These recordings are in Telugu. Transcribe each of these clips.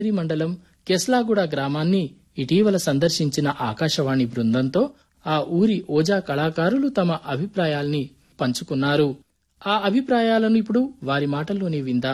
గిరి మండలం కెస్లాగూడ గ్రామాన్ని ఇటీవల సందర్శించిన ఆకాశవాణి బృందంతో ఆ ఊరి ఓజా కళాకారులు తమ అభిప్రాయాల్ని పంచుకున్నారు ఆ అభిప్రాయాలను ఇప్పుడు వారి మాటల్లోనే విందాం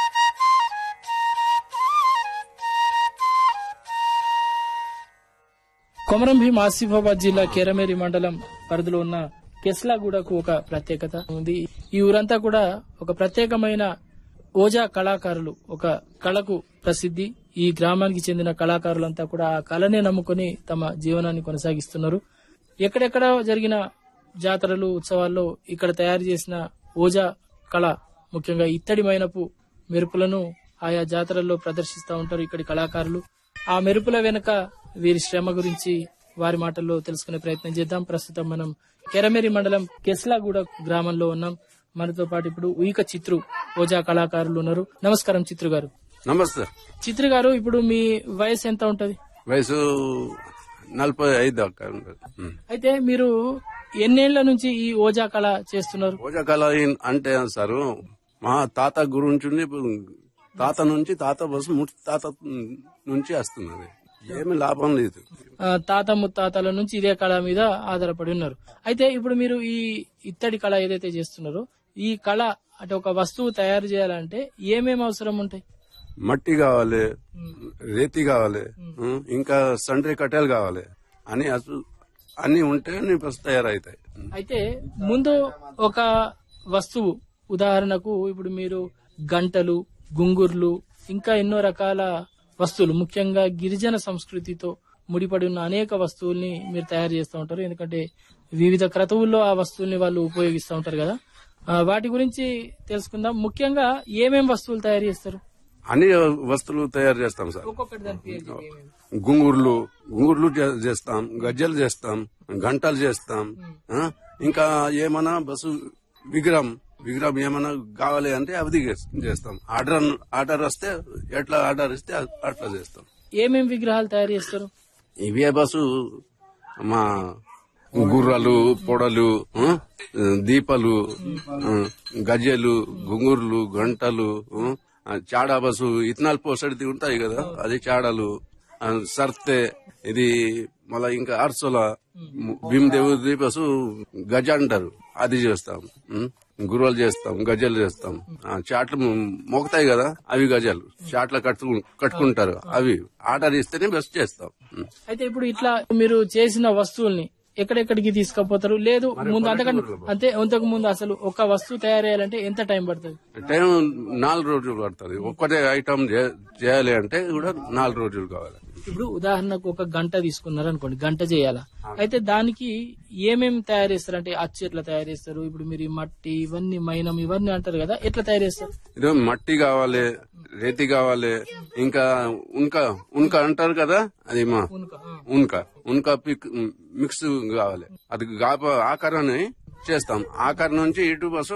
కొమరం భీం ఆసిఫాబాద్ జిల్లా కేరమేరి మండలం పరిధిలో ఉన్న కెస్లాగూడకు ఒక ప్రత్యేకత ఉంది ఈ ఊరంతా కూడా ఒక ప్రత్యేకమైన ఓజా కళాకారులు ఒక కళకు ప్రసిద్ధి ఈ గ్రామానికి చెందిన కళాకారులంతా కూడా ఆ కళనే నమ్ముకొని తమ జీవనాన్ని కొనసాగిస్తున్నారు ఎక్కడెక్కడ జరిగిన జాతరలు ఉత్సవాల్లో ఇక్కడ తయారు చేసిన ఓజా కళ ముఖ్యంగా ఇత్తడి మైనపు మెరుపులను ఆయా జాతరల్లో ప్రదర్శిస్తూ ఉంటారు ఇక్కడి కళాకారులు ఆ మెరుపుల వెనుక వీరి శ్రమ గురించి వారి మాటల్లో తెలుసుకునే ప్రయత్నం చేద్దాం ప్రస్తుతం మనం కెరమేరి మండలం కెస్లాగూడ గ్రామంలో ఉన్నాం మనతో పాటు ఇప్పుడు ఉయిక చిత్రు ఓజా కళాకారులు ఉన్నారు నమస్కారం చిత్రు గారు నమస్తే చిత్రు గారు ఇప్పుడు మీ వయసు ఎంత ఉంటది వయసు నలభై ఐదు దాకా ఉండదు ఉం. అయితే మీరు ఎన్నేళ్ల నుంచి ఈ ఓజా కళ చేస్తున్నారు పూజకాల అంటే సారు మా తాత గురించి తాత నుంచి తాత బస్సు ముట్టి తాత నుంచి వస్తున్నది ఏమి లాభం లేదు ఆ, తాత ముత్తాతల నుంచి ఇదే కళ మీద ఆధారపడి ఉన్నారు అయితే ఇప్పుడు మీరు ఈ ఇత్తడి కళ ఏదైతే చేస్తున్నారో ఈ కళ అంటే ఒక వస్తువు తయారు చేయాలంటే ఏమేమి అవసరం ఉంటాయి మట్టి కావాలి రేతి కావాలి ఉం, ఇంకా సండ్రి కట్టెలు కావాలి అని అసు- అన్ని ఉంటే నీ బస్సు తయారవుతాయి అయితే ముందు ఒక వస్తువు ఉదాహరణకు ఇప్పుడు మీరు గంటలు గుంగుర్లు ఇంకా ఎన్నో రకాల వస్తువులు ముఖ్యంగా గిరిజన సంస్కృతితో ముడిపడి ఉన్న అనేక వస్తువుల్ని మీరు తయారు చేస్తూ ఉంటారు ఎందుకంటే వివిధ క్రతువుల్లో ఆ వస్తువుల్ని వాళ్ళు ఉపయోగిస్తూ ఉంటారు కదా ఆ, వాటి గురించి తెలుసుకుందాం ముఖ్యంగా ఏమేం వస్తువులు తయారు చేస్తారు అన్ని వస్తువులు తయారు చేస్తాం సార్ ఒక్కొక్కటి దాని పేరు చెప్పు ఏమేమి. గుంగుర్లు గుంగుర్లు చే- చేస్తాం గజ్జలు చేస్తాం గంటలు చేస్తాం ఆ? ఇంకా ఏమన్నా బస్సు విగ్రహం విగ్రహం ఏమన్నా కావాలి అంటే అవి చేస్తాం ఆర్డర్ ఆర్డర్ వస్తే ఎట్లా ఆర్డర్ ఇస్తే అట్లా చేస్తాం ఏమేం విగ్రహాలు తయారు చేస్తారు ఇవే బస్సు మా గుర్రాలు పొడలు ఆ? దీపాలు ఆ, గజ్జెలు గుంగుర్లు గంటలు ఆ? ఆ, చాడా బస్సు ఇథనాల్ పోసడిది ఉంటాయి కదా అది చాడలు ఆ, సర్తె ఇది మళ్ళా ఇంకా అర్సోల భీమదేవుడి బస్సు గజ అంటారు అది చేస్తాం ఉం? గుర్రాలు చేస్తాం గజలు చేస్తాం ఆ, చాట్లు మోగుతాయి కదా అవి గజాలు చాట్ల కట్టు కట్టుకుంటారు అవి ఆర్డర్ ఇస్తేనే బస్ చేస్తాం ఉం. అయితే ఇప్పుడు ఇట్లా మీరు చేసిన వస్తువుల్ని ఎక్కడెక్కడికి తీసుకుపోతారు లేదు ముందు అంతకంటే అంతే అంతకు ముందు అసలు ఒక వస్తువు తయారయ్యాలంటే ఎంత టైం పడుతుంది టైం నాలుగు రోజులు పడుతుంది ఒక్కటే ఐటమ్ చే- చేయాలి అంటే కూడా నాలుగు రోజులు కావాలి ఇప్పుడు ఉదాహరణకు ఒక గంట తీసుకున్నారు అనుకోండి గంట చేయాలా అయితే దానికి ఏమేం తయారు చేస్తారు అంటే అచ్చు ఎట్లా తయారు చేస్తారు ఇప్పుడు మీరు ఈ మట్టి ఇవన్నీ మైనం ఇవన్నీ అంటారు కదా ఎట్లా తయారు చేస్తారు ఇదో మట్టి కావాలి రేతి కావాలి ఇంకా ఉన్క ఉన్క అంటారు కదా అది మా ఉనుక, ఆ. ఉన్క ఉన్క పిక్ మిక్స్ కావాలి అది గాప ఆకారాన్ని చేస్తాం ఆకారం నుంచి ఇటు బస్సు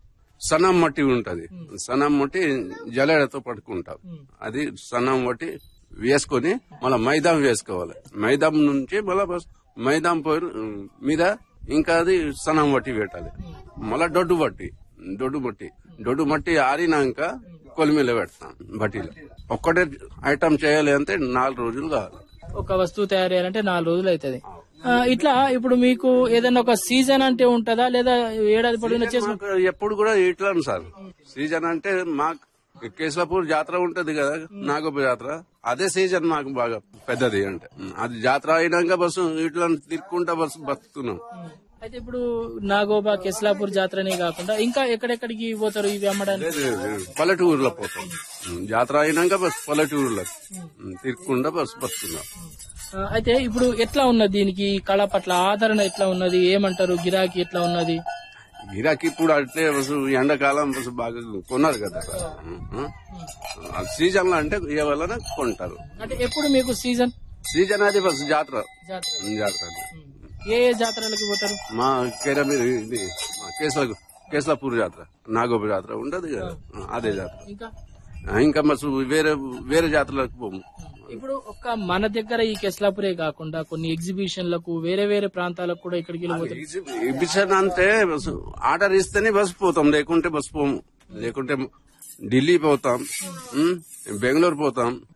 సన్నం మట్టి ఉంటది సన్నం మట్టి జల్లెడతో పట్టుకుంటాం అది సన్నం మట్టి వేసుకొని మళ్ళీ మైదాం వేసుకోవాలి మైదాం నుంచి మళ్ళా బస్ మైదాం పోయి మీద ఇంకా అది సన్నం మట్టి పెట్టాలి మళ్ళా దొడ్డు మట్టి దొడ్డు మట్టి దొడ్డు మట్టి ఆరినాక కొలిమిలో పెడతాం బట్టీలో ఒక్కటే ఐటమ్ చేయాలి అంటే నాలుగు రోజులు కావాలి ఒక వస్తువు తయారు చేయాలంటే నాలుగు రోజులు అవుతుంది ఇట్లా ఇప్పుడు మీకు ఏదైనా ఒక సీజన్ అంటే ఉంటుందా లేదా ఏడాది పొడవునా చేసుకుంటారు మాకు ఎప్పుడు కూడా ఇట్లా సార్ సీజన్ అంటే మాకు కేశలాపూర్ జాతర ఉంటది కదా నాగోప జాతర అదే సీజన్ మాకు బాగా పెద్దది అంటే అది జాతర అయినాక బస్సు ఇట్లా తిరుక్కుంటా బస్సు బతుకుతున్నాం అయితే ఇప్పుడు నాగోబా కెస్లాపూర్ జాతరనే కాకుండా ఇంకా ఎక్కడెక్కడికి పోతారు ఇవి అమ్మడానికి లేదు, లేదు, పల్లెటూరులో పోతాం జాతర అయినాక బస్ పల్లెటూరులో తిరుక్కుంటా బస్సు బతుకున్నాం ఆ, అయితే ఇప్పుడు ఎట్లా ఉన్నది దీనికి ఈ కళ పట్ల ఆదరణ ఎట్లా ఉన్నది ఏమంటారు గిరాకీ ఎట్లా ఉన్నది గిరాకీ ఇప్పుడు అట్లే బస్సు ఎండాకాలం బస్సు బాగా కొన్నారు కదా సార్ సీజన్ లో అంటే ఏ వలన కొంటారు అంటే ఎప్పుడు మీకు సీజన్ సీజన్ అది బస్సు జాతర జాతర జాతర అది. ఏ ఏ జాతరలకు పోతారు మా కేరమీరి ఇది మా కేసుల కేసులాపూర్ జాతర నాగోప జాతర ఉండదు కదా అదే జాతర ఇంకా ఆ, ఇంకా మస్తు వేరే వేరే జాతరలకు పోము ఇప్పుడు ఒక్క మన దగ్గర ఈ కెస్లాపురే కాకుండా కొన్ని ఎగ్జిబిషన్లకు వేరే వేరే ప్రాంతాలకు కూడా ఇక్కడికి వెళ్ళిపోతారు ఎగ్జిబిషన్ అంటే బస్సు ఆర్డర్ ఇస్తేనే బస్సు పోతాం లేకుంటే బస్సు పోము లేకుంటే ఢిల్లీ పోతాం ఉమ్, బెంగళూరు పోతాం